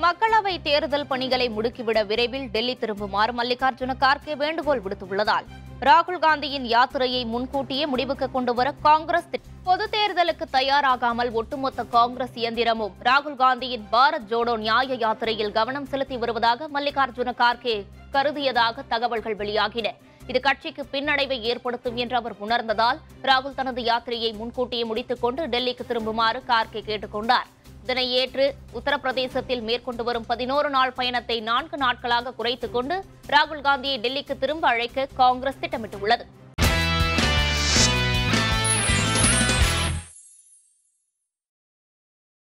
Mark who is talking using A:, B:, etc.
A: மக்களவை தேர்தல் பணிகளை முடுக்கிவிட விரைவில் டெல்லி திரும்புமாறு மல்லிகார்ஜுன கார்கே வேண்டுகோள் விடுத்துள்ளதால் ராகுல் காந்தியின் யாத்திரையை முன்கூட்டியே முடிவுக்கு கொண்டு வர காங்கிரஸ் திட்டம். பொது தேர்தலுக்கு தயாராகாமல் ஒட்டுமொத்த காங்கிரஸ் இயந்திரமும் ராகுல் காந்தியின் பாரத் ஜோடோ நியாய யாத்திரையில் கவனம் செலுத்தி வருவதாக மல்லிகார்ஜுன கார்கே கருதியதாக தகவல்கள் வெளியாகின இது கட்சிக்கு பின்னடைவை ஏற்படுத்தும் என்று அவர் உணர்ந்ததால் ராகுல் தனது யாத்திரையை முன்கூட்டியே முடித்துக் கொண்டு டெல்லிக்கு திரும்புமாறு கார்கே கேட்டுக்கொண்டார் இதனை ஏற்று உத்தரப்பிரதேசத்தில் மேற்கொண்டு வரும் பதினோரு நாள் பயணத்தை நான்கு நாட்களாக குறைத்துக் கொண்டு ராகுல் காந்தியை டெல்லிக்கு திரும்ப அழைக்க காங்கிரஸ் திட்டமிட்டுள்ளது